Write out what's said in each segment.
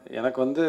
எனக்கு வந்து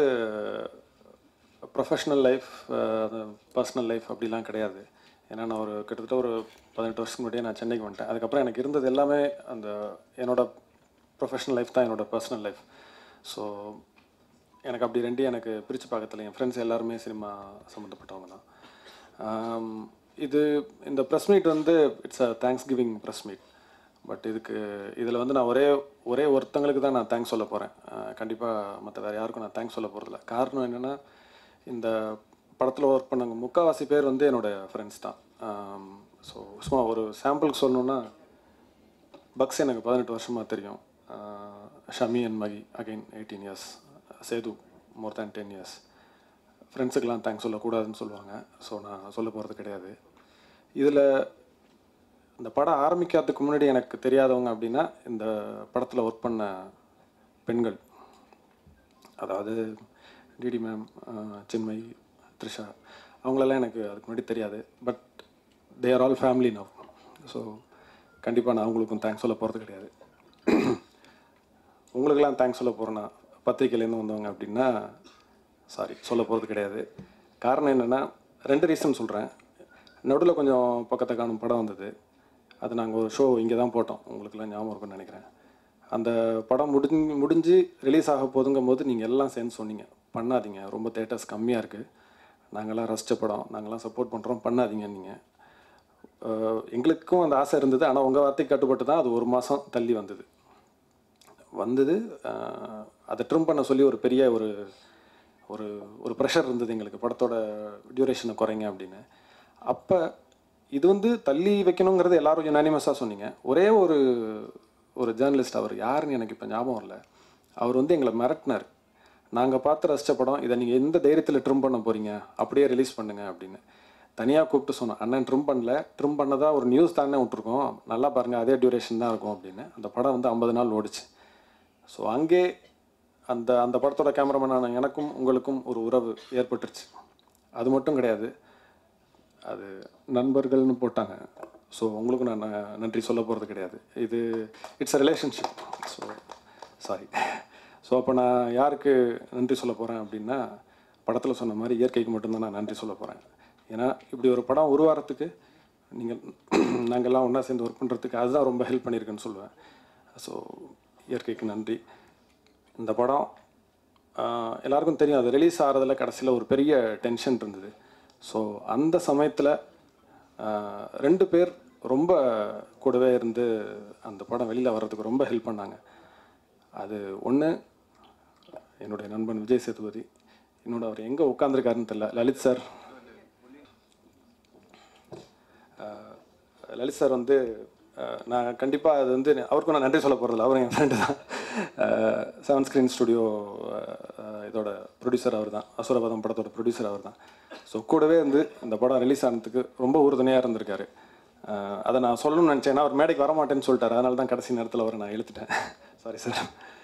professional life personal life அப்படிலாம் கிடையாது ஏன்னா நான் ஒரு கிட்டத்தட்ட ஒரு பதினெட்டு வருஷத்துக்கு முன்னாடியே நான் சென்னைக்கு வந்துட்டேன் அதுக்கப்புறம் எனக்கு இருந்தது எல்லாமே அந்த என்னோட ப்ரொஃபஷனல் லைஃப் தான் என்னோட பர்சனல் லைஃப் ஸோ எனக்கு அப்படி ரெண்டையும் எனக்கு பிரித்து பார்க்கறதுல என் ஃப்ரெண்ட்ஸ் எல்லாருமே சினிமா சம்மந்தப்பட்டவங்க தான் ஆம், இது இந்த ப்ரெஸ் மீட் வந்து it's a thanks giving press meet but இதுக்கு இதில் வந்து நான் ஒரே ஒரே ஒருத்தங்களுக்கு தான் நான் தேங்க்ஸ் சொல்ல போகிறேன் கண்டிப்பாக மற்ற வேறு யாருக்கும் நான் தேங்க்ஸ் சொல்ல போகிறதில்ல காரணம் என்னென்னா இந்த படத்தில் ஒர்க் பண்ணவங்க முக்கால்வாசி பேர் வந்து என்னோடய ஃப்ரெண்ட்ஸ் தான் ஸோ சும்மா ஒரு சாம்பிளுக்கு சொல்லணுன்னா பக்ஸ் எனக்கு பதினெட்டு வருஷமாக தெரியும் ah Shami and Mahi again eighteen years Sethu more than ten years ஃப்ரெண்ட்ஸுக்கெலாம் தேங்க்ஸ் சொல்லக்கூடாதுன்னு சொல்லுவாங்க ஸோ நான் சொல்ல போகிறது கிடையாது இதில் இந்த படம் ஆரம்பிக்காததுக்கு முன்னாடி எனக்கு தெரியாதவங்க அப்படின்னா இந்த படத்தில் ஒர்க் பண்ண பெண்கள் அதாவது டிடி மேம் சின்மய் த்ரிஷா அவங்களெல்லாம் எனக்கு அதுக்கு முன்னாடி தெரியாது but they are all family now so கண்டிப்பாக நான் அவங்களுக்கும் தேங்க்ஸ் சொல்ல போகிறது கிடையாது உங்களுக்கெல்லாம் தேங்க்ஸ் சொல்ல போகிறேன்னா பத்திரிக்கையிலேருந்து வந்தவங்க அப்படின்னா சாரி சொல்ல போகிறது கிடையாது காரணம் என்னென்னா ரெண்டு ரீசன் சொல்கிறேன் நடுவில் கொஞ்சம் பக்கத்தை காணும் படம் வந்தது அது நாங்கள் ஒரு ஷோ இங்கே தான் போட்டோம் உங்களுக்கெல்லாம் ஞாபகம் இருக்கும்னு நினைக்கிறேன் அந்த படம் முடிஞ்சு முடிஞ்சு ரிலீஸ் ஆக போதுங்கும் போது நீங்கள் எல்லாம் சேர்ந்து சொன்னீங்க பண்ணாதீங்க ரொம்ப தேட்டர்ஸ் கம்மியாக இருக்குது நாங்கள்லாம் ரசித்த படம் நாங்கள்லாம் சப்போர்ட் பண்ணுறோம் பண்ணாதீங்க நீங்கள் எங்களுக்கும் அந்த ஆசை இருந்தது ஆனால் உங்கள் வார்த்தைக்கு கட்டுப்பட்டு தான் அது ஒரு மாதம் தள்ளி வந்தது வந்தது அஹ், அதை ட்ரிம் பண்ண சொல்லி ஒரு பெரிய ஒரு ஒரு ஒரு ப்ரெஷர் இருந்தது எங்களுக்கு படத்தோட டியூரேஷனை குறைங்க அப்படின்னு அப்போ இது வந்து தள்ளி வைக்கணுங்கிறது எல்லாரும் யுனானிமஸாக சொன்னீங்க ஒரே ஒரு ஒரு ஜேர்னலிஸ்ட் அவர் யாருன்னு எனக்கு இப்போ ஞாபகம் இல்லை அவர் வந்து எங்களை மிரட்டினார் நாங்கள் பார்த்து ரசித்த படம் இதை நீங்கள் எந்த தைரியத்தில் ட்ரிம் பண்ண போகிறீங்க அப்படியே ரிலீஸ் பண்ணுங்க அப்படின்னு தனியாக கூப்பிட்டு சொன்னோம் அண்ணன் ட்ரிம் பண்ணல ட்ரிம் பண்ணதா ஒரு நியூஸ் தானே விட்ருக்கோம் நல்லா பாருங்கள் அதே டியூரேஷன் தான் இருக்கும் அப்படின்னு அந்த படம் வந்து ஐம்பது நாள் ஓடிச்சு ஸோ அங்கே அந்த அந்த படத்தோட கேமராமேனான எனக்கும் உங்களுக்கும் ஒரு உறவு ஏற்பட்டுருச்சு அது மட்டும் கிடையாது அது நண்பர்கள்னு போட்டாங்க ஸோ உங்களுக்கும் நான் ந- நன்றி சொல்ல போகிறது கிடையாது இது it's a relationship so sorry so அப்போ நான் யாருக்கு நன்றி சொல்ல போகிறேன் அப்படின்னா படத்தில் சொன்ன மாதிரி இயற்கைக்கு மட்டும்தான் நான் நன்றி சொல்ல போகிறேன் ஏன்னா இப்படி ஒரு படம் உருவாகிறதுக்கு நீங்கள் நாங்கள்லாம் ஒன்றா சேர்ந்து ஒர்க் பண்ணுறதுக்கு அதுதான் ரொம்ப ஹெல்ப் பண்ணியிருக்குன்னு சொல்லுவேன் ஸோ இயற்கைக்கு நன்றி இந்த படம் ஆஹ், எல்லாருக்கும் தெரியும் அது ரிலீஸ் ஆகிறதுல கடைசியில் ஒரு பெரிய டென்ஷன் இருந்தது ஸோ அந்த சமயத்தில் ரெண்டு பேர் ரொம்ப கூடவே இருந்து அந்த படம் வெளியில் வர்றதுக்கு ரொம்ப ஹெல்ப் பண்ணாங்க அது ஒன்று என்னுடைய நண்பன் விஜய் சேதுபதி இன்னொன்று அவர் எங்கே உட்காந்துருக்காருன்னு தெரியல லலித் சார் ஆஹ், லலித் சார் வந்து ஆஹ், நான் கண்டிப்பாக அது வந்து அவருக்கும் நான் நன்றி சொல்ல போகிறதில்ல அவரும் என் ஃப்ரெண்டு தான் செவன் ஸ்க்ரீன் ஸ்டுடியோ இதோட ப்ரொடியூசர் அவர் தான் அசுரபதம் படத்தோட ப்ரொடியூசர் அவர் தான் ஸோ கூடவே வந்து இந்த படம் ரிலீஸ் ஆனதுக்கு ரொம்ப உறுதுணையாக இருந்திருக்காரு ஆஹ், அதை நான் சொல்லணும்னு நினச்சேன் அவர் மேடைக்கு வர மாட்டேன்னு சொல்லிட்டாரு அதனால தான் கடைசி நேரத்தில் அவரை நான் இழுத்துட்டேன் சாரி சார்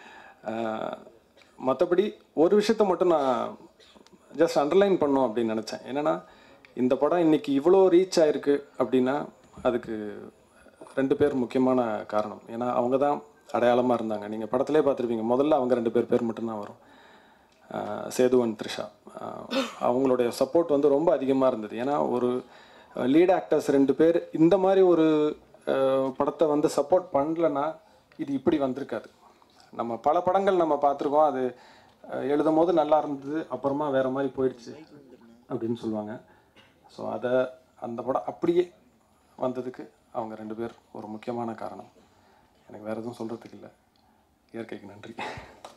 மற்றபடி ஒரு விஷயத்த மட்டும் நான் ஜஸ்ட் அண்டர்லைன் பண்ணோம் அப்படின்னு நினச்சேன் என்னென்னா இந்த படம் இன்னைக்கு இவ்வளோ ரீச் ஆயிருக்கு அப்படின்னா அதுக்கு ரெண்டு பேர் முக்கியமான காரணம் ஏன்னா அவங்க தான் அடையாளமாக இருந்தாங்க நீங்கள் படத்திலே பார்த்துருப்பீங்க முதல்ல அவங்க ரெண்டு பேர் பேர் மட்டும்தான் வரும் ஆஹ் சேது அண்ட் த்ரிஷா ஆஹ் அவங்களுடைய சப்போர்ட் வந்து ரொம்ப அதிகமாக இருந்தது ஏன்னா ஒரு லீட் ஆக்டர்ஸ் ரெண்டு பேர் இந்த மாதிரி ஒரு ஆஹ் படத்தை வந்து சப்போர்ட் பண்ணலன்னா இது இப்படி வந்திருக்காது நம்ம பல படங்கள் நம்ம பார்த்துருக்கோம் அது அஹ், எழுதும் போது நல்லா இருந்தது அப்புறமா வேற மாதிரி போயிடுச்சு அப்படின்னு சொல்லுவாங்க ஸோ அதை அந்த படம் அப்படியே வந்ததுக்கு அவங்க ரெண்டு பேர் ஒரு முக்கியமான காரணம் எனக்கு வேறு எதுவும் சொல்கிறதுக்கு இல்லை இயற்கைக்கு நன்றி